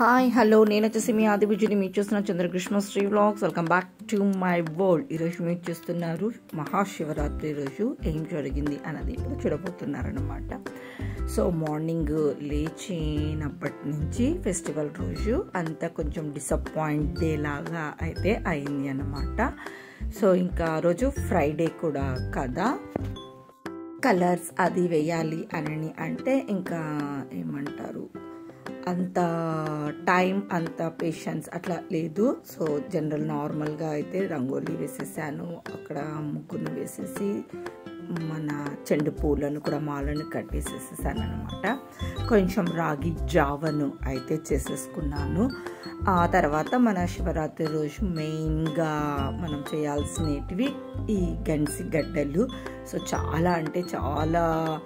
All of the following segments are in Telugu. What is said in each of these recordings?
హాయ్ హలో నేను వచ్చేసి మీ ఆది విజయని మీరు చూస్తున్న Chandrakrishna Sri vlogs welcome back to my world ఈరోజు మీరు చూస్తున్నారు మహాశివరాత్రి రోజు ఏం జరిగింది అన్నది ఇప్పుడు చూడబోతున్నారనమాట సో మార్నింగ్ లేచినప్పటి నుంచి ఫెస్టివల్ రోజు అంతా కొంచెం డిసప్పాయింట్ డే లాగా అయితే అయింది అన్నమాట సో ఇంకా ఆ రోజు ఫ్రైడే కూడా కదా కలర్స్ అది వేయాలి అని అంటే ఇంకా ఏమంటారు అంత టైం అంత పేషెన్స్ అట్లా లేదు సో జనరల్ నార్మల్గా అయితే రంగోలీ వేసేసాను అక్కడ ముగ్గును వేసేసి మన చెండు పూలను కూడా మాలను కట్టేసేసేసాను అనమాట కొంచెం రాగి జావను అయితే చేసేసుకున్నాను ఆ తర్వాత మన శివరాత్రి రోజు మెయిన్గా మనం చేయాల్సినవి ఈ గన్సి గడ్డలు సో చాలా అంటే చాలా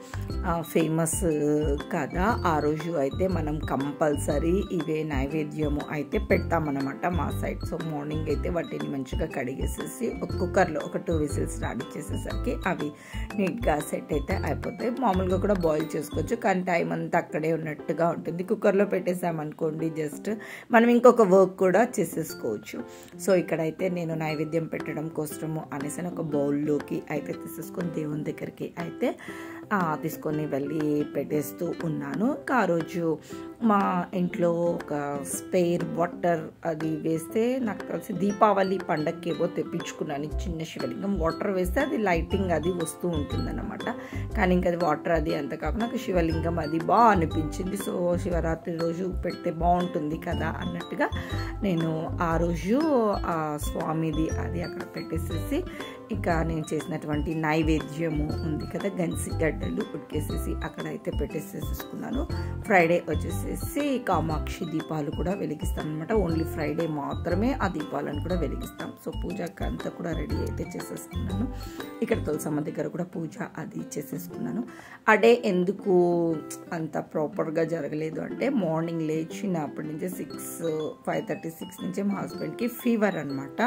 ఫేమస్ కదా ఆ రోజు అయితే మనం కంపల్సరీ ఇవే నైవేద్యము అయితే పెడతామన్నమాట మా సైడ్ సో మార్నింగ్ అయితే వాటిని మంచిగా కడిగేసేసి ఒక కుక్కర్లో ఒక టూ విజిల్స్ రెడీ చేసేసరికి అవి నీట్గా సెట్ అయితే అయిపోతాయి మామూలుగా కూడా బాయిల్ చేసుకోవచ్చు కానీ టైం అంతా అక్కడే ఉన్నట్టుగా ఉంటుంది కుక్కర్లో పెట్టేసామనుకోండి జస్ట్ మనం ఇంకొక వర్క్ కూడా చేసేసుకోవచ్చు సో ఇక్కడైతే నేను నైవేద్యం పెట్టడం కోసము అనేసి ఒక బౌల్లోకి అయితే తీసేసుకొని దేవుని దగ్గరికి అయితే తీసుకొని వెళ్ళి పెట్టేస్తూ ఉన్నాను ఆ రోజు మా ఇంట్లో ఒక స్పేర్ వాటర్ అది వేస్తే నాకు తెలిసి దీపావళి పండగకి ఏవో తెప్పించుకున్నాను చిన్న శివలింగం వాటర్ వేస్తే అది లైటింగ్ అది వస్తూ ఉంటుందన్నమాట కానీ ఇంకా అది వాటర్ అది అంత కాకుండా నాకు శివలింగం అది బాగా అనిపించింది సో శివరాత్రి రోజు పెడితే బాగుంటుంది కదా అన్నట్టుగా నేను ఆ రోజు ఆ స్వామిది అది అక్కడ పెట్టేసేసి ఇక నేను చేసినటువంటి నైవేద్యము ఉంది కదా గన్సి గడ్డలు ఉడికేసేసి అక్కడ అయితే పెట్టేసేసుకున్నాను ఫ్రైడే వచ్చేసేసి కామాక్షి దీపాలు కూడా వెలిగిస్తాం అనమాట ఓన్లీ ఫ్రైడే మాత్రమే ఆ దీపాలను కూడా వెలిగిస్తాం సో పూజకి అంతా కూడా రెడీ అయితే చేసేసుకున్నాను ఇక్కడ తులసమ్మ దగ్గర కూడా పూజ అది చేసేసుకున్నాను ఆ డే ఎందుకు అంత ప్రాపర్గా జరగలేదు అంటే మార్నింగ్ లేచినప్పటి నుంచి సిక్స్ ఫైవ్ థర్టీ సిక్స్ నుంచి మా హస్బెండ్కి ఫీవర్ అనమాట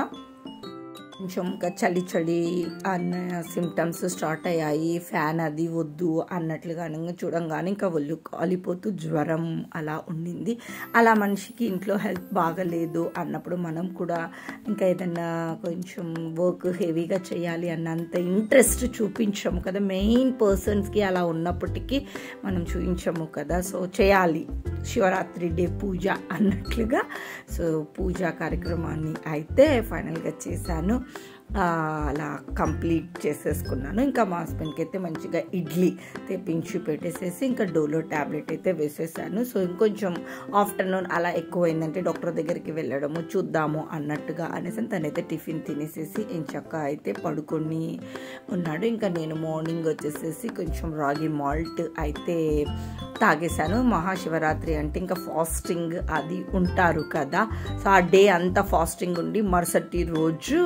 కొంచెం ఇంకా చలి చలి అన్న సిమ్టమ్స్ స్టార్ట్ అయ్యాయి ఫ్యాన్ అది వద్దు అన్నట్లుగా చూడంగానే ఇంకా ఒళ్ళు కాలిపోతూ జ్వరం అలా ఉండింది అలా మనిషికి ఇంట్లో హెల్త్ బాగలేదు అన్నప్పుడు మనం కూడా ఇంకా ఏదన్నా కొంచెం వర్క్ హెవీగా చేయాలి అన్నంత ఇంట్రెస్ట్ చూపించము కదా మెయిన్ పర్సన్స్కి అలా ఉన్నప్పటికీ మనం చూపించము కదా సో చేయాలి శివరాత్రి డే పూజ అన్నట్లుగా సో పూజా కార్యక్రమాన్ని అయితే ఫైనల్గా చేశాను అలా కంప్లీట్ చేసేసుకున్నాను ఇంకా మా హస్బెండ్కి అయితే మంచిగా ఇడ్లీ తెప్పించి పెట్టేసేసి ఇంకా డోలో ట్యాబ్లెట్ అయితే వేసేసాను సో ఇంకొంచెం ఆఫ్టర్నూన్ అలా ఎక్కువైందంటే డాక్టర్ దగ్గరికి వెళ్ళడము చూద్దాము అన్నట్టుగా అనేసి తనైతే టిఫిన్ తినేసేసి ఇంచక్క అయితే పడుకొని ఉన్నాడు ఇంకా నేను మార్నింగ్ వచ్చేసేసి కొంచెం రాగి మాల్ట్ అయితే తాగేశాను మహాశివరాత్రి అంటే ఇంకా ఫాస్టింగ్ అది ఉంటారు కదా సో ఆ డే అంతా ఫాస్టింగ్ ఉండి మరుసటి రోజు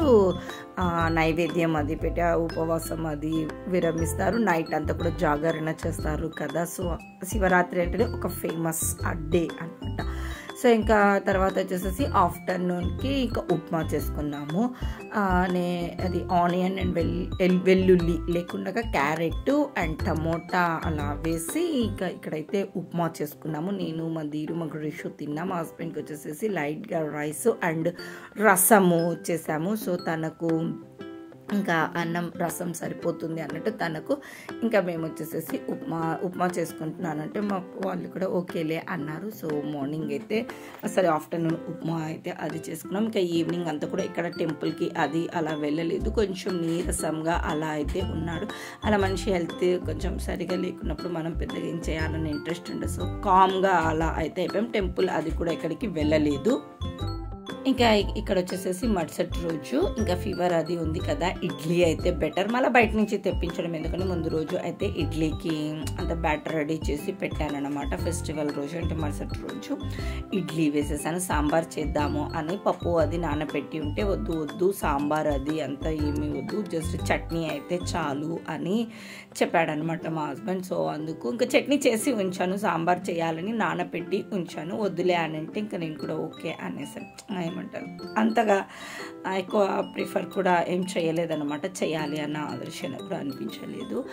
నైవేద్యం అది పెట్టి ఉపవాసం అది విరమిస్తారు నైట్ అంతా కూడా జాగరణ చేస్తారు కదా సో శివరాత్రి అంటే ఒక ఫేమస్ ఆ డే అనమాట సో ఇంకా తర్వాత వచ్చేసేసి ఆఫ్టర్నూన్కి ఇంకా ఉప్మా చేసుకున్నాము నే అది ఆనియన్ అండ్ వెల్ వెల్లుల్లి లేకుండా క్యారెట్ అండ్ టమోటా అలా వేసి ఇంకా ఇక్కడైతే ఉప్మా చేసుకున్నాము నేను మా దీరు మా గ్రిషు తిన్నా మా హస్బెండ్కి వచ్చేసేసి లైట్గా రైస్ అండ్ రసము చేసాము సో తనకు ఇంకా అన్నం రసం సరిపోతుంది అన్నట్టు తనకు ఇంకా మేము వచ్చేసేసి ఉప్మా ఉప్మా చేసుకుంటున్నానంటే మా వాళ్ళు కూడా ఓకేలే అన్నారు సో మార్నింగ్ అయితే సరే ఆఫ్టర్నూన్ ఉప్మా అయితే అది చేసుకున్నాం ఇంకా ఈవినింగ్ అంతా కూడా ఇక్కడ టెంపుల్కి అది అలా వెళ్ళలేదు కొంచెం నీరసంగా అలా అయితే ఉన్నాడు అలా మనిషి హెల్త్ కొంచెం సరిగా లేకున్నప్పుడు మనం పెద్దగా ఏం చేయాలని ఇంట్రెస్ట్ ఉండదు సో కామ్గా అలా అయితే అయిపోయాం టెంపుల్ అది కూడా ఎక్కడికి వెళ్ళలేదు ఇంకా ఇక్కడ వచ్చేసేసి మరుసటి రోజు ఇంకా ఫీవర్ అది ఉంది కదా ఇడ్లీ అయితే బెటర్ మళ్ళీ బయట నుంచి తెప్పించడం ఎందుకంటే ముందు రోజు అయితే ఇడ్లీకి అంత బ్యాటర్ రెడీ చేసి పెట్టాను అనమాట ఫెస్టివల్ రోజు అంటే మరుసటి రోజు ఇడ్లీ వేసేసాను సాంబార్ చేద్దాము అని పప్పు అది నానబెట్టి ఉంటే వద్దు వద్దు సాంబార్ అది అంత ఏమీ వద్దు జస్ట్ చట్నీ అయితే చాలు అని చెప్పాడనమాట మా హస్బెండ్ సో అందుకు ఇంకా చట్నీ చేసి ఉంచాను సాంబార్ చేయాలని నానబెట్టి ఉంచాను వద్దులే అని అంటే ఇంకా నేను కూడా ఓకే అనేసాను ఏమంటారు అంతగా ఎక్కువ ప్రిఫర్ కూడా ఏం చేయలేదన్నమాట చేయాలి అన్న ఆలోచన కూడా అనిపించలేదు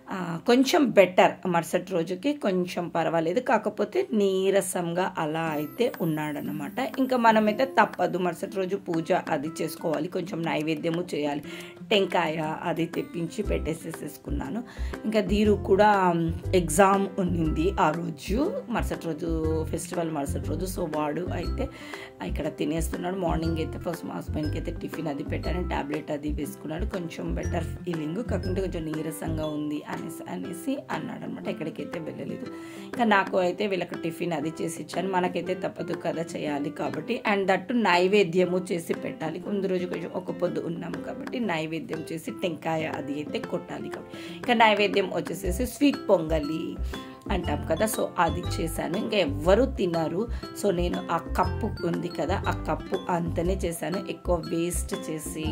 ఆ, కొంచెం బెటర్ మరుసటి రోజుకి కొంచెం పర్వాలేదు కాకపోతే నీరసంగా అలా అయితే ఉన్నాడనమాట ఇంకా మనమైతే తప్పదు మరుసటి రోజు పూజ అది చేసుకోవాలి కొంచెం నైవేద్యము చేయాలి టెంకాయ అది తెప్పించి పెట్టేసేసేసుకున్నాను ఇంకా దీరు కూడా ఎగ్జామ్ ఉన్నింది ఆ రోజు మరుసటి రోజు ఫెస్టివల్ మరుసటి రోజు సో వాడు అయితే ఇక్కడ తినేస్తున్నాడు మార్నింగ్ అయితే ఫస్ట్ మా హస్బెండ్కి అయితే టిఫిన్ అది పెట్టాను ట్యాబ్లెట్ అది వేసుకున్నాడు కొంచెం బెటర్ ఫీలింగ్ కాకుంటే కొంచెం నీరసంగా ఉంది అనేసి అనేసి అన్నాడు అనమాట ఎక్కడికైతే వెళ్ళలేదు ఇంకా నాకు అయితే వీళ్ళకి టిఫిన్ అది చేసి ఇచ్చాను మనకైతే తప్పదు కదా చేయాలి కాబట్టి అండ్ దట్టు నైవేద్యము చేసి పెట్టాలి ముందు రోజు కొంచెం ఒక పొద్దు ఉన్నాము కాబట్టి నైవేద్యం చేసి టెంకాయ అది అయితే కొట్టాలి కాబట్టి ఇంకా నైవేద్యం వచ్చేసేసి స్వీట్ పొంగలి అంటాం కదా సో అది చేశాను ఇంకా ఎవ్వరూ తినరు సో నేను ఆ కప్పు ఉంది కదా ఆ కప్పు అంతనే చేశాను ఎక్కువ వేస్ట్ చేసి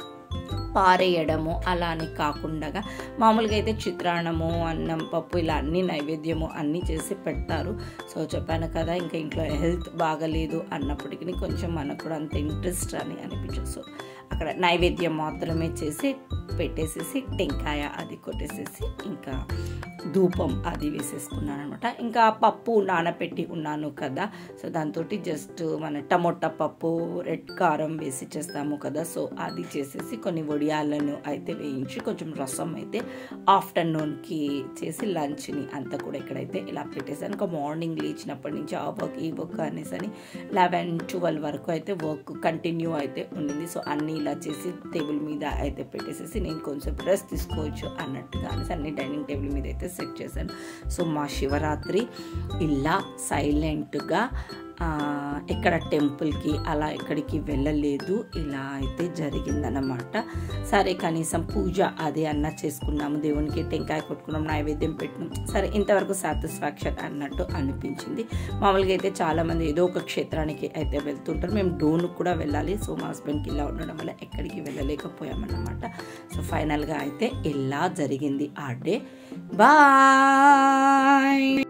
పారేయడము అలా అని కాకుండా మామూలుగా అయితే చిత్రాన్నము అన్నం పప్పు ఇలా అన్ని నైవేద్యము అన్నీ చేసి పెడతారు సో చెప్పాను కదా ఇంకా ఇంట్లో హెల్త్ బాగలేదు అన్నప్పటికీ కొంచెం మనకు కూడా అంత ఇంట్రెస్ట్ అని అనిపించదు సో అక్కడ నైవేద్యం మాత్రమే చేసి పెట్టేసేసి టెంకాయ అది కొట్టేసేసి ఇంకా ధూపం అది వేసేసుకున్నాను అనమాట ఇంకా పప్పు నానపెట్టి ఉన్నాను కదా సో దాంతో జస్ట్ మన టమోటా పప్పు రెడ్ కారం వేసి చేస్తాము కదా సో అది చేసేసి కొన్ని వడియాలను అయితే వేయించి కొంచెం రసం అయితే ఆఫ్టర్నూన్కి చేసి లంచ్ని అంతా కూడా ఇక్కడైతే ఇలా పెట్టేసాను ఇంకా మార్నింగ్ లేచినప్పటి నుంచి ఆ వర్క్ ఈ వర్క్ అనేసి అని లెవెన్ ట్వెల్వ్ వరకు అయితే వర్క్ కంటిన్యూ అయితే ఉండింది సో అన్నీ ఇలా చేసి టేబుల్ మీద అయితే పెట్టేసేసి నేను కొంచెం రెస్ట్ తీసుకోవచ్చు అన్నట్టుగా అనేసి అన్ని డైనింగ్ టేబుల్ మీద అయితే సెట్ చేశాను సో మా శివరాత్రి ఇలా సైలెంట్గా ఎక్కడ టెంపుల్కి అలా ఎక్కడికి వెళ్ళలేదు ఇలా అయితే జరిగిందనమాట సరే కనీసం పూజ అదే అన్న చేసుకున్నాము దేవునికి టెంకాయ కొట్టుకున్నాం నైవేద్యం పెట్టినాం సరే ఇంతవరకు సాటిస్ఫాక్షన్ అన్నట్టు అనిపించింది మామూలుగా అయితే చాలామంది ఏదో ఒక క్షేత్రానికి అయితే వెళ్తుంటారు మేము డోను కూడా వెళ్ళాలి సో మా హస్బెండ్కి ఇలా ఉండడం వల్ల ఎక్కడికి వెళ్ళలేకపోయామన్నమాట సో ఫైనల్గా అయితే ఇలా జరిగింది ఆ డే బాయ్